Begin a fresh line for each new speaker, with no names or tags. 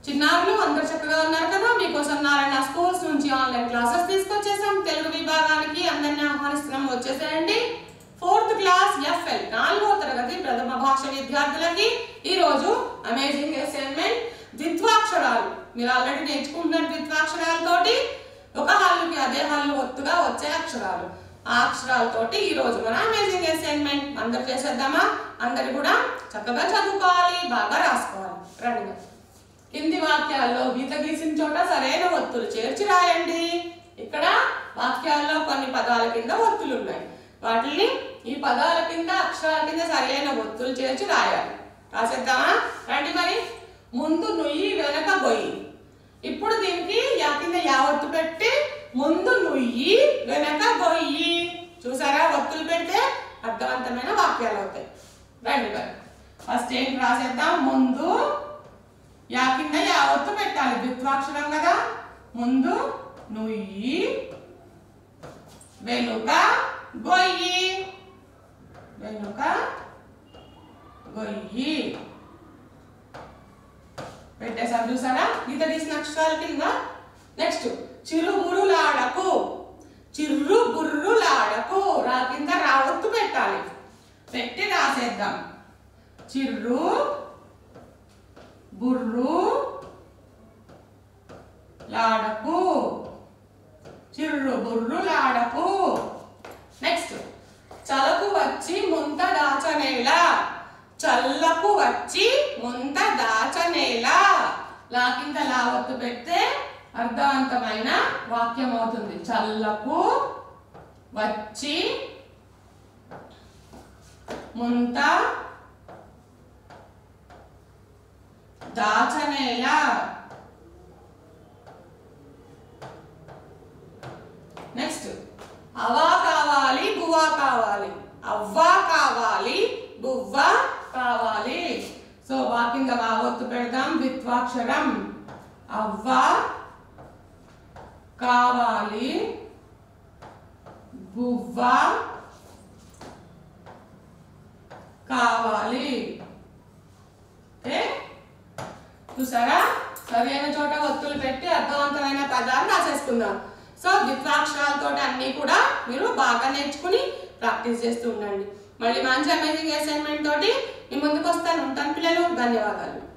చిన్నారులు అందరు చక్కగా ఉన్నారు కదా మీకోసం నారాయణ స్కూల్స్ నుంచి ఆన్లైన్ క్లాసెస్ తీసుకొచ్చేసాం తెలుగు విభాగానికి అందరిని ఆహ్వానిస్తున్నాం వచ్చేసేయండి ఫోర్త్ క్లాస్ ఎఫ్ఎల్ నాలుగో తరగతి ప్రథమ భాష విద్యార్థులకి ఈ రోజు అమేజింగ్ అసైన్మెంట్ ద్విత్వాక్షరాలు మీరు ఆల్రెడీ నేర్చుకుంటున్న ద్విత్వాక్షరాలతోటి ఒక హల్లుకి అదే హల్లు ఒత్తుగా వచ్చే అక్షరాలు ఆ అక్షరాలతోటి ఈ రోజు మన అమేజింగ్ అసైన్మెంట్ అందరు చేసేద్దామా అందరు కూడా చక్కగా చదువుకోవాలి బాగా రాసుకోవాలి రండి మరి. కింది వాక్యాల్లో గీత గీసిన చోట సరైన ఒత్తులు చేర్చి రాయండి ఇక్కడ వాక్యాల్లో కొన్ని పదాల కింద ఒత్తులు ఉన్నాయి వాటిని ఈ పదాల కింద అక్షరాల కింద సరైన ఒత్తులు చేర్చి రాయాలి రాసేద్దామా రండి మరి ముందు నుయ్యి వెనక గొయ్యి ఇప్పుడు దీనికి యా కింద యా ఒత్తు పెట్టి ముందు నుయ్యి వెనక గొయ్యి చూసారా ఒత్తులు పెడితే అర్థవంతమైన వాక్యాలు అవుతాయి రండి మరి ఫస్ట్ ఏంటి రాసేద్దాం ముందు యా కింద యా ఒత్తు పెట్టాలి ద్విత్వాక్షరం కదా ముందు నుయ్యి వెనుక గొయ్యి వెనుక గొయ్యి పెట్టేసాం చూసారా గీత గీసిన అక్షరాల కింద నెక్స్ట్ చిరుబురులాడకు చిర్రు బుర్రులాడకు రా కింద రా ఒత్తు పెట్టాలి పెట్టి రాసేద్దాం చిర్రు బుర్రు లాడకు చిర్రు బుర్రు లాడకు నెక్స్ట్ చలకు వచ్చి ముంత దాచనేల చల్లకు వచ్చి ముంత దాచనేల లా కింద లావత్తు పెడితే అర్థవంతమైన వాక్యం అవుతుంది చల్లకు వచ్చి ముంత దాచనేల నెక్స్ట్ అవా కావాలి గువ్వా కావాలి అవ్వా కావాలి గువ్వ కావాలి సో వా కింద వావత్తు పెడదాం ద్విత్వాక్షరం అవ్వ కావాలి గువ్వ కావాలి ఓకే చూసారా సరైన చోట ఒత్తులు పెట్టి అర్థవంతమైన పదాలు రాసేసుకుందాం సో ద్విత్వాక్షరాలతో అన్ని కూడా మీరు బాగా నేర్చుకుని ప్రాక్టీస్ చేస్తూ ఉండండి మళ్ళీ మంచి అమేజింగ్ అసైన్మెంట్ తోటి మీ ముందుకు వస్తాను ఉంటాను పిల్లలు ధన్యవాదాలు